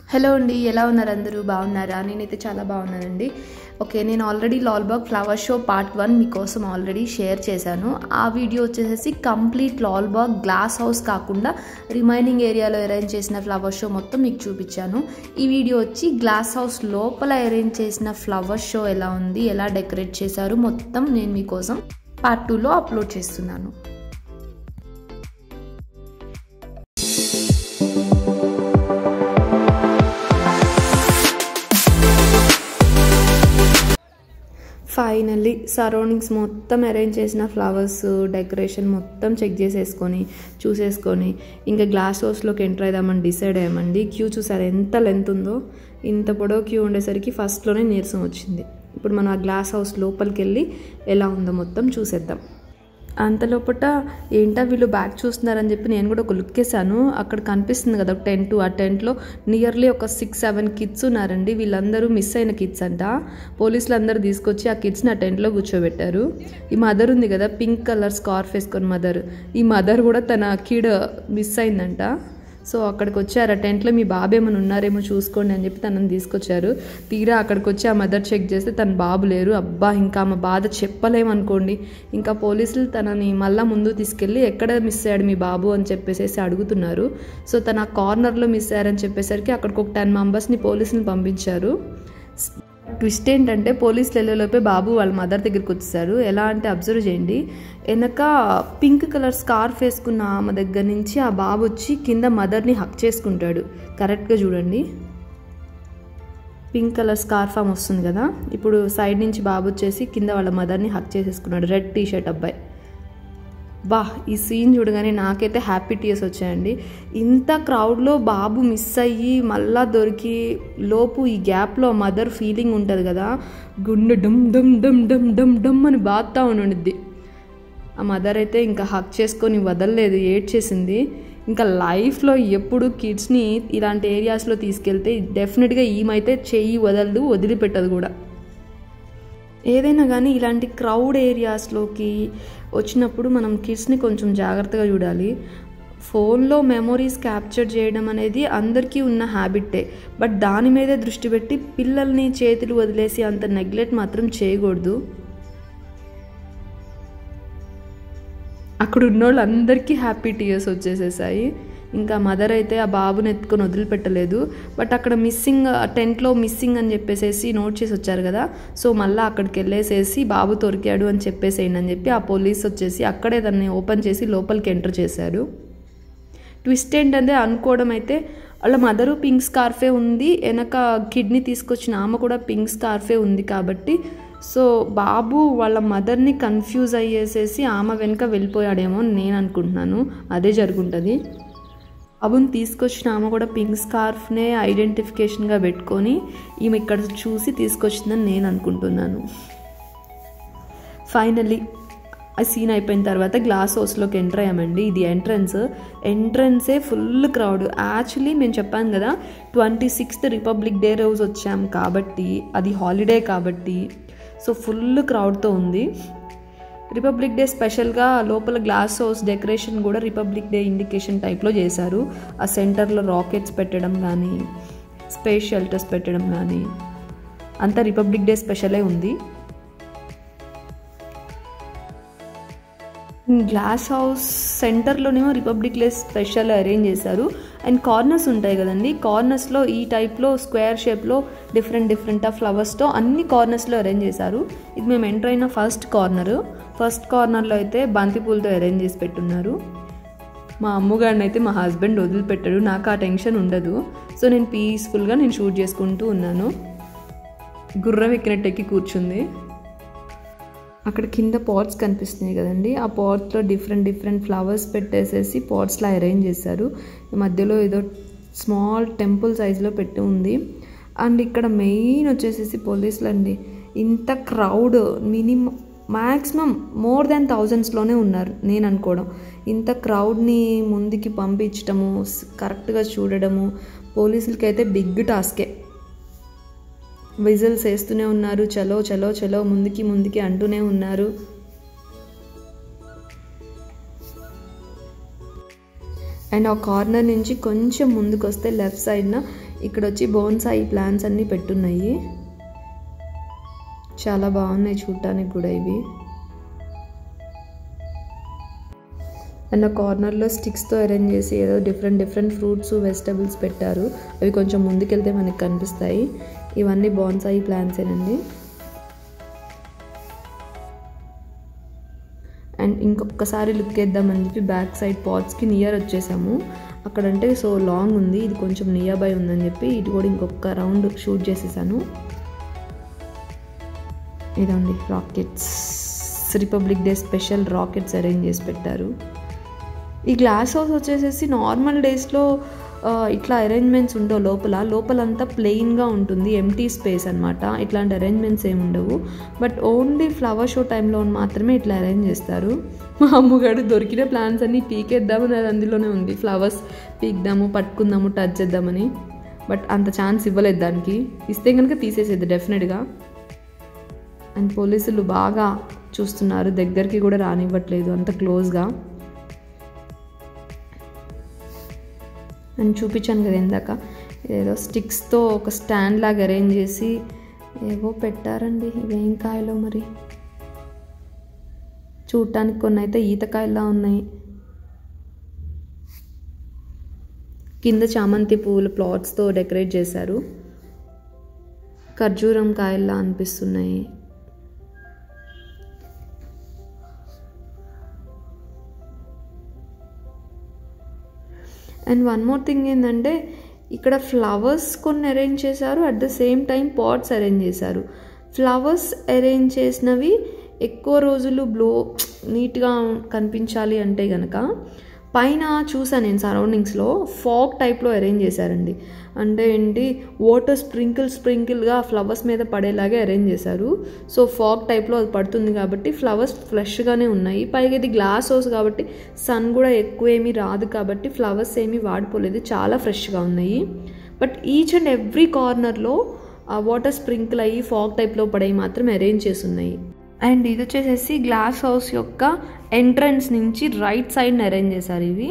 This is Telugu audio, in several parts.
హలో అండి ఎలా ఉన్నారు అందరూ బాగున్నారా నేనైతే చాలా బాగున్నానండి ఓకే నేను already Lalbagh flower show part one మీకోసం ఆల్రెడీ షేర్ చేశాను ఆ వీడియో వచ్చేసి కంప్లీట్ లాల్బాగ్ గ్లాస్ హౌస్ కాకుండా రిమైనింగ్ ఏరియాలో అరేంజ్ చేసిన ఫ్లవర్ షో మొత్తం మీకు చూపించాను ఈ వీడియో వచ్చి గ్లాస్ హౌస్ లోపల అరేంజ్ చేసిన ఫ్లవర్ షో ఎలా ఉంది ఎలా డెకరేట్ చేశారు మొత్తం నేను మీకోసం పార్ట్ టూలో అప్లోడ్ చేస్తున్నాను ఫైనల్లీ సరౌండింగ్స్ మొత్తం అరేంజ్ చేసిన ఫ్లవర్స్ డెకరేషన్ మొత్తం చెక్ చేసేసుకొని చూసేసుకొని ఇంకా గ్లాస్ హౌస్లోకి ఎంటర్ అయిదామని డిసైడ్ అయ్యామండి క్యూ చూసారు ఎంత లెంత్ ఉందో ఇంత పొడవు క్యూ ఉండేసరికి ఫస్ట్లోనే నీరసం వచ్చింది ఇప్పుడు మనం ఆ గ్లాస్ హౌస్ లోపలికి వెళ్ళి ఎలా ఉందో మొత్తం చూసేద్దాం అంతలోపట ఏంటా వీళ్ళు బ్యాగ్ చూస్తున్నారని చెప్పి నేను కూడా ఒక లుక్ వేసాను అక్కడ కనిపిస్తుంది కదా ఒక టెంట్ ఆ టెంట్లో నియర్లీ ఒక సిక్స్ సెవెన్ కిడ్స్ ఉన్నారండి వీళ్ళందరూ మిస్ అయిన కిడ్స్ అంట పోలీసులు అందరూ తీసుకొచ్చి ఆ కిడ్స్ని ఆ టెంట్లో కూర్చోబెట్టారు ఈ మదర్ ఉంది కదా పింక్ కలర్ స్కార్ఫ్ వేసుకొని మదర్ ఈ మదర్ కూడా తన కిడ్ మిస్ అయిందంట సో అక్కడికి వచ్చారు ఆ టెంట్లో మీ బాబు ఏమైనా ఉన్నారేమో చూసుకోండి అని చెప్పి తనని తీసుకొచ్చారు తీరా అక్కడికి వచ్చి ఆ మదర్ చెక్ చేస్తే తన బాబు లేరు అబ్బా ఇంకా ఆమె బాధ చెప్పలేమనుకోండి ఇంకా పోలీసులు తనని మళ్ళా ముందు తీసుకెళ్ళి ఎక్కడ మిస్ అయ్యాడు మీ బాబు అని చెప్పేసి అడుగుతున్నారు సో తన ఆ కార్నర్లో మిస్ అయ్యారని చెప్పేసరికి అక్కడికి ఒక టెన్ మెంబర్స్ని పోలీసుని పంపించారు ట్విస్ట్ ఏంటంటే పోలీసులు వెళ్ళేలోపే బాబు వాళ్ళ మదర్ దగ్గరికి వచ్చేసారు ఎలా అంటే అబ్జర్వ్ చేయండి వెనక పింక్ కలర్ స్కార్ఫ్ వేసుకున్న ఆమె దగ్గర నుంచి ఆ బాబు వచ్చి కింద మదర్ని హక్ చేసుకుంటాడు కరెక్ట్గా చూడండి పింక్ కలర్ స్కార్ఫ్ ఆమె వస్తుంది కదా ఇప్పుడు సైడ్ నుంచి బాబు వచ్చేసి కింద వాళ్ళ మదర్ని హక్ చేసేసుకున్నాడు రెడ్ టీ షర్ట్ అబ్బాయి బా ఈ సీన్ చూడగానే నాకైతే హ్యాపీ టీయర్స్ వచ్చాయండి ఇంత క్రౌడ్లో బాబు మిస్ అయ్యి మళ్ళా దొరికి లోపు ఈ గ్యాప్లో మదర్ ఫీలింగ్ ఉంటుంది కదా గుండె డమ్ డమ్ డమ్ డమ్ డమ్ డమ్ అని బాగుతా ఉండిద్ది ఆ మదర్ అయితే ఇంకా హక్ చేసుకొని వదలలేదు ఏడ్చేసింది ఇంకా లైఫ్లో ఎప్పుడు కిడ్స్ని ఇలాంటి ఏరియాస్లో తీసుకెళ్తే డెఫినెట్గా ఈమైతే చెయ్యి వదలదు వదిలిపెట్టదు కూడా ఏదైనా కానీ ఇలాంటి క్రౌడ్ ఏరియాస్లోకి వచ్చినప్పుడు మనం కిడ్స్ని కొంచెం జాగ్రత్తగా చూడాలి ఫోన్లో మెమొరీస్ క్యాప్చర్ చేయడం అనేది అందరికీ ఉన్న హ్యాబిట్టే బట్ దాని మీదే దృష్టి పెట్టి పిల్లల్ని చేతులు వదిలేసి అంత నెగ్లెక్ట్ మాత్రం చేయకూడదు అక్కడ ఉన్న వాళ్ళందరికీ హ్యాపీ టీయర్స్ వచ్చేసేసాయి ఇంకా మదర్ అయితే ఆ బాబుని ఎత్తుకొని వదిలిపెట్టలేదు బట్ అక్కడ మిస్సింగ్ టెంట్లో మిస్సింగ్ అని చెప్పేసేసి నోట్ చేసి వచ్చారు కదా సో మళ్ళీ అక్కడికి వెళ్ళేసేసి బాబు దొరికాడు అని చెప్పేసేయండి అని చెప్పి ఆ పోలీస్ వచ్చేసి అక్కడే దాన్ని ఓపెన్ చేసి లోపలికి ఎంటర్ చేశారు ట్విస్ట్ ఏంటంటే అనుకోవడం అయితే వాళ్ళ మదరు పింక్ స్కార్ఫే ఉంది వెనక కిడ్నీ తీసుకొచ్చిన ఆమె కూడా పింక్ స్కార్ఫే ఉంది కాబట్టి సో బాబు వాళ్ళ మదర్ని కన్ఫ్యూజ్ అయ్యేసేసి ఆమె వెనుక వెళ్ళిపోయాడేమో అని నేను అనుకుంటున్నాను అదే జరుగుంటుంది బాబుని తీసుకొచ్చిన ఆమె కూడా పింక్ స్కార్ఫ్నే ఐడెంటిఫికేషన్గా పెట్టుకొని ఈమె ఇక్కడ చూసి తీసుకొచ్చిందని నేను అనుకుంటున్నాను ఫైనల్లీ ఆ సీన్ అయిపోయిన తర్వాత గ్లాస్ హౌస్లోకి ఎంటర్ అయ్యామండి ఇది ఎంట్రన్స్ ఎంట్రన్సే ఫుల్ క్రౌడ్ యాక్చువల్లీ మేము చెప్పాను కదా ట్వంటీ సిక్స్త్ రిపబ్లిక్ డే రోజు వచ్చాం కాబట్టి అది హాలిడే కాబట్టి సో ఫుల్ క్రౌడ్తో ఉంది రిపబ్లిక్ డే స్పెషల్గా లోపల గ్లాస్ హౌస్ డెకరేషన్ కూడా రిపబ్లిక్ డే ఇండికేషన్ టైప్లో చేశారు ఆ సెంటర్లో రాకెట్స్ పెట్టడం కానీ స్పేస్ షెల్టర్స్ పెట్టడం కానీ అంతా రిపబ్లిక్ డే స్పెషలే ఉంది గ్లాస్ హౌస్ సెంటర్లోనేమో రిపబ్లిక్ డే స్పెషల్ అరేంజ్ చేశారు అండ్ కార్నర్స్ ఉంటాయి కదండి కార్నర్స్లో ఈ టైప్లో స్క్వేర్ షేప్లో డిఫరెంట్ డిఫరెంట్ ఆఫ్ ఫ్లవర్స్తో అన్ని కార్నర్స్లో అరేంజ్ చేశారు ఇది మేము ఎంటర్ అయిన ఫస్ట్ కార్నర్ ఫస్ట్ కార్నర్లో అయితే బంతిపూలతో అరేంజ్ చేసి పెట్టున్నారు మా అమ్మగారిని అయితే మా హస్బెండ్ వదిలిపెట్టాడు నాకు ఆ టెన్షన్ ఉండదు సో నేను పీస్ఫుల్గా నేను షూట్ చేసుకుంటూ ఉన్నాను గుర్రం ఎక్కినట్టు ఎక్కి కూర్చుంది అక్కడ కింద పాట్స్ కనిపిస్తున్నాయి కదండి ఆ పాట్స్లో డిఫరెంట్ డిఫరెంట్ ఫ్లవర్స్ పెట్టేసేసి పాట్స్లో అరేంజ్ చేశారు మధ్యలో ఏదో స్మాల్ టెంపుల్ సైజులో పెట్టి ఉంది అండ్ ఇక్కడ మెయిన్ వచ్చేసేసి పోలీసులు అండి ఇంత crowd minimum maximum more than థౌజండ్స్లోనే ఉన్నారు నేను అనుకోవడం ఇంత క్రౌడ్ని ముందుకి పంపించడము కరెక్ట్గా చూడడము పోలీసులకి అయితే బిగ్ టాస్కే విజిల్స్ వేస్తూనే ఉన్నారు చలో చలో చలో ముందుకి ముందుకి అంటూనే ఉన్నారు అండ్ ఆ కార్నర్ నుంచి కొంచెం ముందుకు వస్తే లెఫ్ట్ సైడ్న ఇక్కడ వచ్చి బోన్సాయి ప్లాంట్స్ అన్నీ పెట్టున్నాయి చాలా బాగున్నాయి చూడటానికి కూడా ఇవి అండ్ ఆ కార్నర్లో స్టిక్స్తో అరేంజ్ చేసి ఏదో డిఫరెంట్ డిఫరెంట్ ఫ్రూట్స్ వెజిటబుల్స్ పెట్టారు అవి కొంచెం ముందుకెళ్తే మనకి కనిపిస్తాయి ఇవన్నీ బాన్సాయి ప్లాంట్సేనండి అండ్ ఇంకొకసారి లుక్ వేద్దామని చెప్పి బ్యాక్ సైడ్ పాట్స్కి నియర్ వచ్చేసాము అక్కడంటే సో లాంగ్ ఉంది ఇది కొంచెం నియర్ బై ఉందని చెప్పి ఇది కూడా ఇంకొక రౌండ్ షూట్ చేసేసాను ఇదండి rockets republic day special rockets arrange చేసి పెట్టారు ఈ గ్లాస్ హౌస్ వచ్చేసేసి నార్మల్ డేస్లో ఇట్లా అరేంజ్మెంట్స్ ఉండవు లోపల లోపలంతా ప్లెయిన్గా ఉంటుంది ఎంటీ స్పేస్ అనమాట ఇట్లాంటి అరేంజ్మెంట్స్ ఏమి ఉండవు బట్ ఓన్లీ ఫ్లవర్ షో టైంలో మాత్రమే ఇట్లా అరేంజ్ చేస్తారు మా అమ్మగారు దొరికిన ప్లాన్స్ అన్నీ పీకేద్దామని అది అందులోనే ఉంది ఫ్లవర్స్ పీక్దాము పట్టుకుందాము టచ్ చేద్దామని బట్ అంత ఛాన్స్ ఇవ్వలేదు దానికి ఇస్తే కనుక తీసేసేది డెఫినెట్గా అండ్ పోలీసులు బాగా చూస్తున్నారు దగ్గరికి కూడా రానివ్వట్లేదు అంత క్లోజ్గా అని చూపించాను కదా ఇందాక ఏదో స్టిక్స్తో ఒక స్టాండ్ లాగా అరేంజ్ చేసి ఏవో పెట్టారండి ఇవేం కాయలో మరి చూడటానికి కొన్ని అయితే ఈతకాయలా ఉన్నాయి కింద చామంతి పువ్వుల ప్లాట్స్తో డెకరేట్ చేశారు ఖర్జూరం కాయల్లా అనిపిస్తున్నాయి అండ్ వన్ మోర్ థింగ్ ఏంటంటే ఇక్కడ ఫ్లవర్స్ కొన్ని అరేంజ్ చేశారు at the same time pots arrange చేశారు ఫ్లవర్స్ అరేంజ్ చేసినవి ఎక్కువ రోజులు బ్లో నీట్గా కనిపించాలి అంటే కనుక పైన చూసాను నేను సరౌండింగ్స్లో ఫాగ్ టైప్లో అరేంజ్ చేశారండి అంటే ఏంటి వాటర్ స్ప్రింకిల్ స్ప్రింకిల్గా ఫ్లవర్స్ మీద పడేలాగే అరేంజ్ చేశారు సో ఫాగ్ టైప్లో అది పడుతుంది కాబట్టి ఫ్లవర్స్ ఫ్రెష్గానే ఉన్నాయి పైగా ఇది గ్లాస్ హౌస్ కాబట్టి సన్ కూడా ఎక్కువ ఏమీ రాదు కాబట్టి ఫ్లవర్స్ ఏమీ వాడిపోలేదు చాలా ఫ్రెష్గా ఉన్నాయి బట్ ఈచ్ అండ్ ఎవ్రీ కార్నర్లో వాటర్ స్ప్రింకిల్ అయ్యి ఫాగ్ టైప్లో పడేవి మాత్రం అరేంజ్ చేసి ఉన్నాయి అండ్ ఇది వచ్చేసేసి గ్లాస్ హౌస్ యొక్క ఎంట్రన్స్ నుంచి రైట్ సైడ్ని అరేంజ్ చేశారు ఇవి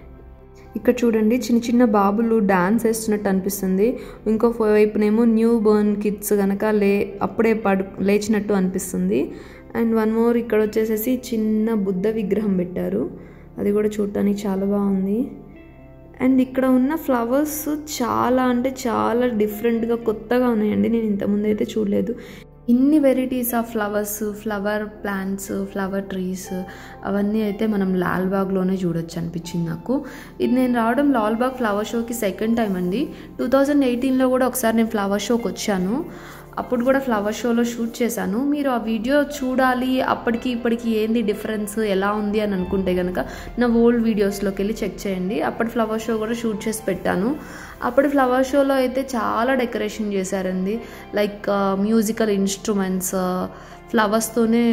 ఇక్కడ చూడండి చిన్న చిన్న బాబులు డాన్స్ వేస్తున్నట్టు అనిపిస్తుంది ఇంకో వైపునేమో న్యూ బర్న్ కిడ్స్ కనుక లే అప్పుడే పడు లేచినట్టు అనిపిస్తుంది అండ్ వన్ మోర్ ఇక్కడ వచ్చేసేసి చిన్న బుద్ధ విగ్రహం పెట్టారు అది కూడా చూడటానికి చాలా బాగుంది అండ్ ఇక్కడ ఉన్న ఫ్లవర్స్ చాలా అంటే చాలా డిఫరెంట్గా కొత్తగా ఉన్నాయండి నేను ఇంతకుముందు అయితే చూడలేదు ఇన్ని varieties of flowers flower plants flower trees అవన్నీ అయితే మనం లాల్బాగ్లోనే చూడొచ్చు అనిపించింది నాకు ఇది నేను రావడం లాల్బాగ్ ఫ్లవర్ షోకి సెకండ్ టైం అండి టూ థౌజండ్ ఎయిటీన్లో కూడా ఒకసారి నేను ఫ్లవర్ షోకి వచ్చాను అప్పుడు కూడా ఫ్లవర్ షోలో షూట్ చేశాను మీరు ఆ వీడియో చూడాలి అప్పటికి ఇప్పటికి ఏంది డిఫరెన్స్ ఎలా ఉంది అని అనుకుంటే కనుక నా ఓల్డ్ వీడియోస్లోకి వెళ్ళి చెక్ చేయండి అప్పటి ఫ్లవర్ షో కూడా షూట్ చేసి పెట్టాను అప్పటి ఫ్లవర్ షోలో అయితే చాలా డెకరేషన్ చేశారండి లైక్ మ్యూజికల్ ఇన్స్ట్రుమెంట్స్ ఫ్లవర్స్తోనే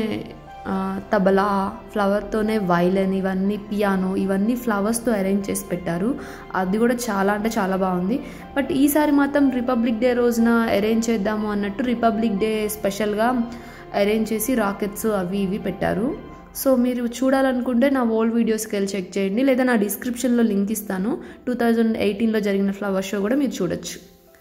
తబలా ఫ్లవర్తోనే వైలెన్ ఇవన్నీ పియానో ఇవన్నీ ఫ్లవర్స్తో అరేంజ్ చేసి పెట్టారు అది కూడా చాలా అంటే చాలా బాగుంది బట్ ఈసారి మాత్రం రిపబ్లిక్ డే రోజున అరేంజ్ చేద్దాము అన్నట్టు రిపబ్లిక్ డే స్పెషల్గా అరేంజ్ చేసి రాకెట్స్ అవి ఇవి పెట్టారు సో మీరు చూడాలనుకుంటే నా ఓల్డ్ వీడియోస్కి వెళ్ళి చెక్ చేయండి లేదా నా డిస్క్రిప్షన్లో లింక్ ఇస్తాను టూ థౌజండ్ ఎయిటీన్లో జరిగిన ఫ్లవర్ షో కూడా మీరు చూడొచ్చు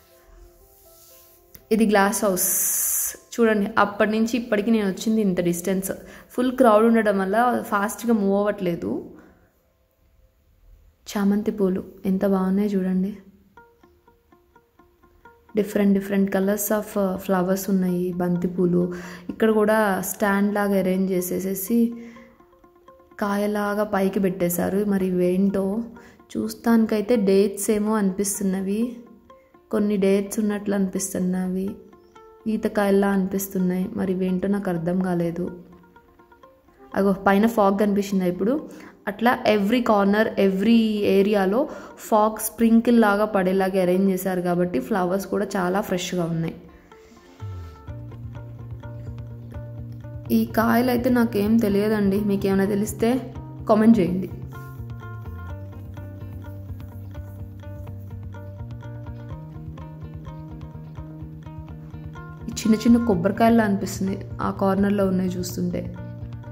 ఇది గ్లాస్ హౌస్ చూడండి అప్పటి నుంచి ఇప్పటికి నేను వచ్చింది ఇంత డిస్టెన్స్ ఫుల్ క్రౌడ్ ఉండడం వల్ల ఫాస్ట్గా మూవ్ అవ్వట్లేదు చామంతి పూలు ఎంత బాగున్నాయి చూడండి different different colours of flowers ఉన్నాయి బంతి పూలు ఇక్కడ కూడా స్టాండ్ లాగా అరేంజ్ చేసేసేసి కాయలాగా పైకి పెట్టేశారు మరి ఇవేంటో చూస్తానికైతే డేట్స్ ఏమో అనిపిస్తున్నవి కొన్ని డేట్స్ ఉన్నట్లు అనిపిస్తున్నవి ఈతకాయల్లా అనిపిస్తున్నాయి మరి ఇవేంటో నాకు అర్థం కాలేదు అగో పైన ఫాగ్ కనిపించిందా ఇప్పుడు అట్లా ఎవ్రీ కార్నర్ ఎవ్రీ ఏరియాలో ఫాగ్ స్ప్రింకిల్ లాగా పడేలాగా అరేంజ్ చేశారు కాబట్టి ఫ్లవర్స్ కూడా చాలా ఫ్రెష్గా ఉన్నాయి ఈ కాయలు అయితే నాకేం తెలియదండి మీకు ఏమైనా తెలిస్తే కామెంట్ చేయండి చిన్న చిన్న కొబ్బరికాయల్లా అనిపిస్తుంది ఆ కార్నర్లో ఉన్నాయి చూస్తుంటే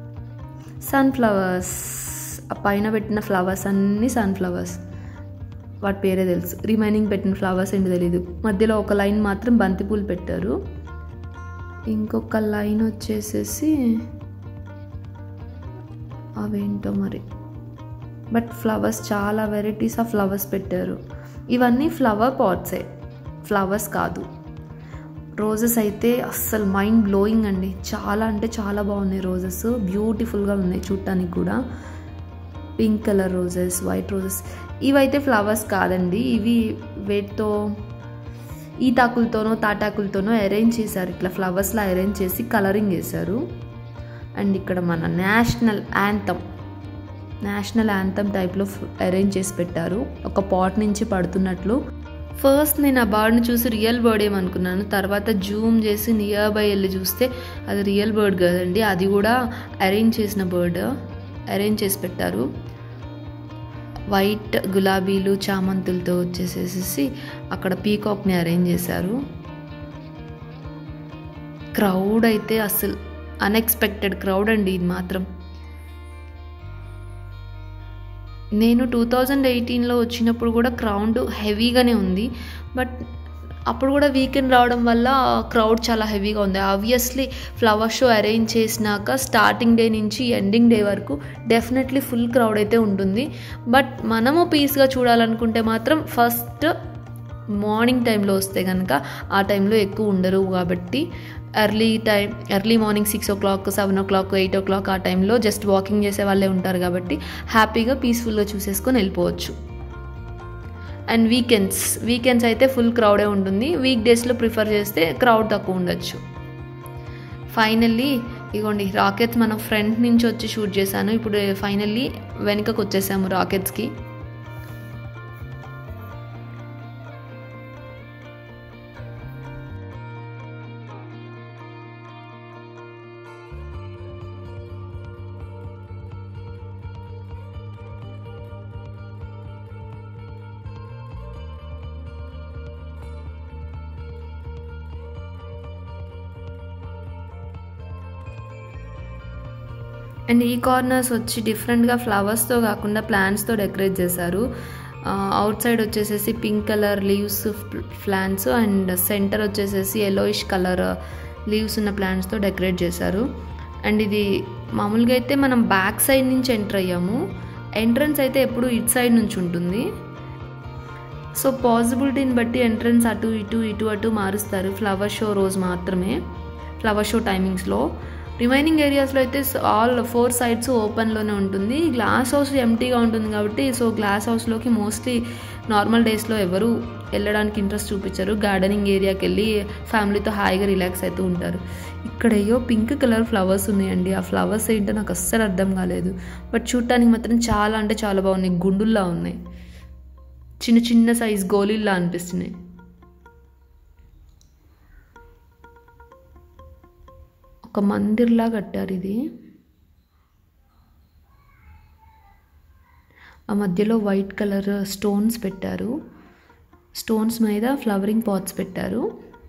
సన్ఫ్లవర్స్ ఆ పైన పెట్టిన ఫ్లవర్స్ అన్నీ సన్ఫ్లవర్స్ వాటి పేరే తెలుసు రిమైనింగ్ పెట్టిన ఫ్లవర్స్ ఏంటి తెలీదు మధ్యలో ఒక లైన్ మాత్రం బంతిపూలు పెట్టారు ఇంకొక లైన్ వచ్చేసేసి అవేంటో మరి బట్ ఫ్లవర్స్ చాలా వెరైటీస్ ఆఫ్ ఫ్లవర్స్ పెట్టారు ఇవన్నీ ఫ్లవర్ పాట్సే ఫ్లవర్స్ కాదు రోజెస్ అయితే అస్సలు మైండ్ బ్లోయింగ్ అండి చాలా అంటే చాలా బాగున్నాయి రోజెస్ బ్యూటిఫుల్గా ఉన్నాయి చూడటానికి కూడా pink colour roses white roses ఇవైతే ఫ్లవర్స్ కాదండి ఇవి వేటితో ఈతాకులతోనో తాటాకులతోనో అరేంజ్ చేశారు ఇట్లా ఫ్లవర్స్లా అరేంజ్ చేసి కలరింగ్ వేశారు అండ్ ఇక్కడ మన నేషనల్ యాంథమ్ నేషనల్ యాంథమ్ టైప్లో అరేంజ్ చేసి పెట్టారు ఒక పాట్ నుంచి పడుతున్నట్లు ఫస్ట్ నేను ఆ బర్డ్ని చూసి రియల్ బర్డ్ ఏమనుకున్నాను తర్వాత జూమ్ చేసి నియర్ బై వెళ్ళి చూస్తే అది రియల్ బర్డ్ కదండి అది కూడా అరేంజ్ చేసిన బర్డ్ అరేంజ్ చేసి పెట్టారు వైట్ గులాబీలు చామంతులతో వచ్చేసేసి అక్కడ పీకాక్ని అరేంజ్ చేశారు క్రౌడ్ అయితే అసలు అన్ఎక్స్పెక్టెడ్ క్రౌడ్ అండి ఇది మాత్రం నేను టూ థౌజండ్ ఎయిటీన్లో వచ్చినప్పుడు కూడా క్రౌడ్ హెవీగానే ఉంది బట్ అప్పుడు కూడా వీకెండ్ రావడం వల్ల క్రౌడ్ చాలా హెవీగా ఉంది ఆబ్వియస్లీ ఫ్లవర్ షో అరేంజ్ చేసినాక స్టార్టింగ్ డే నుంచి ఎండింగ్ డే వరకు డెఫినెట్లీ ఫుల్ క్రౌడ్ అయితే ఉంటుంది బట్ మనము పీస్గా చూడాలనుకుంటే మాత్రం ఫస్ట్ మార్నింగ్ టైంలో వస్తే కనుక ఆ టైంలో ఎక్కువ ఉండరు కాబట్టి early time early morning six o'clock seven o'clock eight o'clock ఆ టైంలో జస్ట్ వాకింగ్ చేసే వాళ్ళే ఉంటారు కాబట్టి హ్యాపీగా పీస్ఫుల్గా చూసేసుకొని వెళ్ళిపోవచ్చు అండ్ వీకెండ్స్ వీకెండ్స్ అయితే ఫుల్ క్రౌడే ఉంటుంది వీక్ డేస్లో ప్రిఫర్ చేస్తే క్రౌడ్ తక్కువ ఉండొచ్చు ఫైనల్లీ ఇగోండి రాకెట్స్ మనం ఫ్రంట్ నుంచి వచ్చి షూట్ చేశాను ఇప్పుడు ఫైనల్లీ వెనుకకు వచ్చేసాము రాకెట్స్కి అండ్ ఈ కార్నర్స్ వచ్చి డిఫరెంట్గా ఫ్లవర్స్తో కాకుండా ప్లాంట్స్తో డెకరేట్ చేశారు అవుట్ సైడ్ వచ్చేసేసి pink colour leaves plants and centre వచ్చేసేసి ఎలోయిష్ కలర్ లీవ్స్ ఉన్న ప్లాంట్స్తో డెకరేట్ చేశారు అండ్ ఇది మామూలుగా అయితే మనం బ్యాక్ సైడ్ నుంచి ఎంటర్ అయ్యాము ఎంట్రన్స్ అయితే ఎప్పుడు ఇటు సైడ్ నుంచి ఉంటుంది సో పాసిబిలిటీని బట్టి ఎంట్రన్స్ అటు ఇటు ఇటు అటు మారుస్తారు ఫ్లవర్ షో రోజు మాత్రమే ఫ్లవర్ షో టైమింగ్స్లో రిమైనింగ్ ఏరియాస్లో అయితే ఆల్ ఫోర్ సైడ్స్ ఓపెన్లోనే ఉంటుంది గ్లాస్ హౌస్ ఎంటీగా ఉంటుంది కాబట్టి సో గ్లాస్ హౌస్లోకి మోస్ట్లీ నార్మల్ డేస్లో ఎవరు వెళ్ళడానికి ఇంట్రెస్ట్ చూపించరు గార్డెనింగ్ ఏరియాకి వెళ్ళి ఫ్యామిలీతో హాయిగా రిలాక్స్ అవుతూ ఉంటారు ఇక్కడ ఏయో పింక్ కలర్ ఫ్లవర్స్ ఉన్నాయండి ఆ ఫ్లవర్స్ ఏంటో నాకు అస్సలు అర్థం కాలేదు బట్ చూడటానికి మాత్రం చాలా అంటే చాలా బాగున్నాయి గుండుల్లా ఉన్నాయి చిన్న చిన్న సైజ్ గోళీల్లా అనిపిస్తున్నాయి ఒక మందిర్లా కట్టారు ఇది ఆ మధ్యలో వైట్ కలర్ స్టోన్స్ పెట్టారు స్టోన్స్ మీద ఫ్లవరింగ్ పాట్స్ పెట్టారు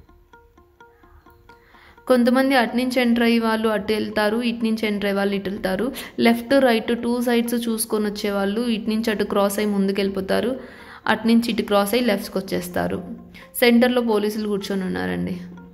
కొంతమంది అటు నుంచి ఎంటర్ అయ్యే వాళ్ళు అటు వెళ్తారు ఇటు నుంచి ఎంటర్ అయ్యే వాళ్ళు ఇటు వెళ్తారు లెఫ్ట్ రైట్ టూ సైడ్స్ చూసుకొని వచ్చేవాళ్ళు ఇటు నుంచి అటు క్రాస్ అయ్యి ముందుకు వెళ్ళిపోతారు అటు నుంచి ఇటు క్రాస్ అయ్యి లెఫ్ట్కి వచ్చేస్తారు సెంటర్లో పోలీసులు కూర్చొని ఉన్నారండి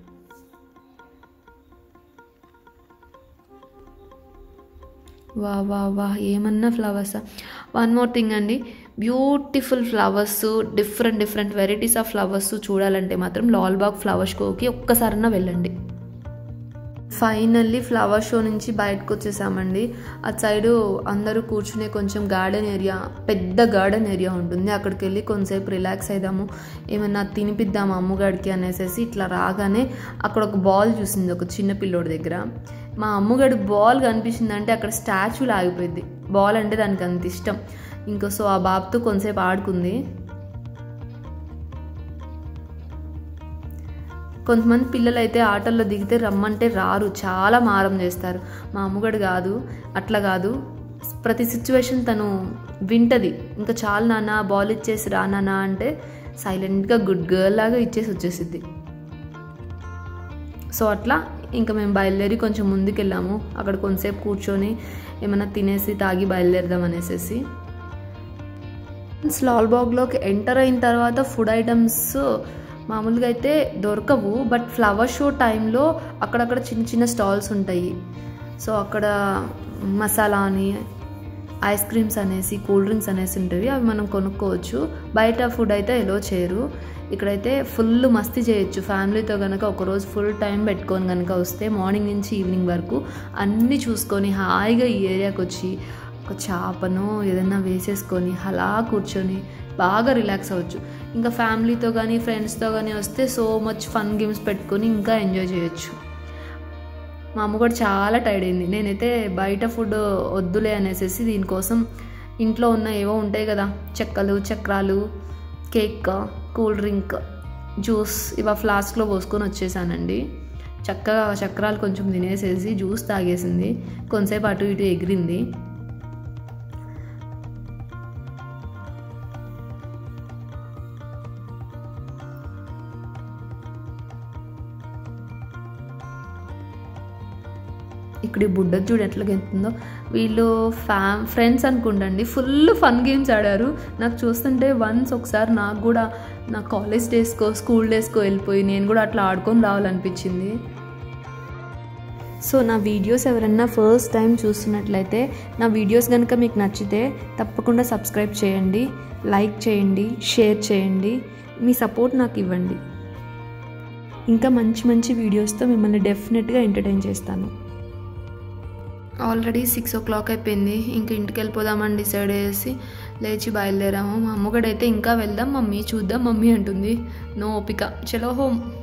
వా వా వా ఏమన్నా ఫ్లవర్సా వన్ మోర్ థింగ్ అండి beautiful flowers different different varieties of flowers చూడాలంటే మాత్రం లాల్బాగ్ ఫ్లవర్ షోకి ఒక్కసారన్నా వెళ్ళండి ఫైనల్లీ ఫ్లవర్ షో నుంచి బయటకు వచ్చేసామండి అటు సైడు అందరూ కూర్చునే కొంచెం గార్డెన్ ఏరియా పెద్ద గార్డెన్ ఏరియా ఉంటుంది అక్కడికి వెళ్ళి కొంతసేపు రిలాక్స్ అయిదాము ఏమన్నా తినిపిద్దాము అమ్మగాడికి అనేసి ఇట్లా రాగానే అక్కడ ఒక బాల్ చూసింది ఒక చిన్న పిల్లోడి దగ్గర మా అమ్మగాడి బాల్ కనిపించిందంటే అక్కడ స్టాచ్యూలు ఆగిపోయింది బాల్ అంటే దానికి అంత ఇష్టం ఇంకా సో ఆ బాబుతో కొంతసేపు ఆడుకుంది కొంతమంది పిల్లలు అయితే ఆటల్లో దిగితే రమ్మంటే రారు చాలా మారం చేస్తారు మా అమ్మగడు కాదు అట్లా కాదు ప్రతి సిచ్యువేషన్ తను వింటది ఇంకా చాలు నాన్న బాల్ ఇచ్చేసి రా నాన్న అంటే సైలెంట్గా గుడ్ గర్ల్ లాగా ఇచ్చేసి వచ్చేసిద్ది సో అట్లా ఇంకా మేము బయలుదేరి కొంచెం ముందుకు వెళ్ళాము అక్కడ కొంతసేపు కూర్చొని ఏమైనా తినేసి తాగి బయలుదేరదాం అనేసి స్లాల్బాగ్లోకి ఎంటర్ అయిన తర్వాత ఫుడ్ ఐటమ్స్ మామూలుగా అయితే దొరకవు బట్ ఫ్లవర్ షో టైంలో అక్కడక్కడ చిన్న చిన్న స్టాల్స్ ఉంటాయి సో అక్కడ మసాలా అని ఐస్ క్రీమ్స్ అనేసి కూల్ డ్రింక్స్ అనేసి ఉంటాయి అవి మనం కొనుక్కోవచ్చు బయట ఫుడ్ అయితే ఎలో చేయరు ఇక్కడైతే ఫుల్ మస్తీ చేయొచ్చు ఫ్యామిలీతో కనుక ఒకరోజు ఫుల్ టైం పెట్టుకొని కనుక వస్తే మార్నింగ్ నుంచి ఈవినింగ్ వరకు అన్నీ చూసుకొని హాయిగా ఈ ఏరియాకి వచ్చి ఒక చేపను ఏదైనా వేసేసుకొని అలా కూర్చొని బాగా రిలాక్స్ అవ్వచ్చు ఇంకా ఫ్యామిలీతో కానీ ఫ్రెండ్స్తో కానీ వస్తే సో మచ్ ఫన్ గేమ్స్ పెట్టుకొని ఇంకా ఎంజాయ్ చేయొచ్చు మా అమ్మ కూడా చాలా టైర్డ్ అయింది నేనైతే బయట ఫుడ్ వద్దులే అనేసి దీనికోసం ఇంట్లో ఉన్న ఏవో ఉంటాయి కదా చెక్కలు చక్రాలు కేక్ కూల్ డ్రింక్ జ్యూస్ ఇవ ఫ్లాస్క్లో పోసుకొని వచ్చేసానండి చక్కగా చక్రాలు కొంచెం తినేసేసి జ్యూస్ తాగేసింది కొంతసేపు అటు ఇటు ఎగిరింది ఇక్కడ ఈ బుడ్డ చూడు ఎట్లా గెంతుందో వీళ్ళు ఫ్యామ్ ఫ్రెండ్స్ అనుకుంటండి ఫుల్ ఫన్ గేమ్స్ ఆడారు నాకు చూస్తుంటే వన్స్ ఒకసారి నాకు కూడా నా కాలేజ్ డేస్కో స్కూల్ డేస్కో వెళ్ళిపోయి నేను కూడా అట్లా ఆడుకొని రావాలనిపించింది సో నా వీడియోస్ ఎవరన్నా ఫస్ట్ టైం చూస్తున్నట్లయితే నా వీడియోస్ కనుక మీకు నచ్చితే తప్పకుండా సబ్స్క్రైబ్ చేయండి లైక్ చేయండి షేర్ చేయండి మీ సపోర్ట్ నాకు ఇవ్వండి ఇంకా మంచి మంచి వీడియోస్తో మిమ్మల్ని డెఫినెట్గా ఎంటర్టైన్ చేస్తాను ఆల్రెడీ సిక్స్ ఓ క్లాక్ అయిపోయింది ఇంకా ఇంటికి వెళ్ళిపోదామని డిసైడ్ చేసి లేచి బయలుదేరాము మా అమ్మగడైతే ఇంకా వెళ్దాం మమ్మీ చూద్దాం మమ్మీ అంటుంది నో ఓపిక చలో హోమ్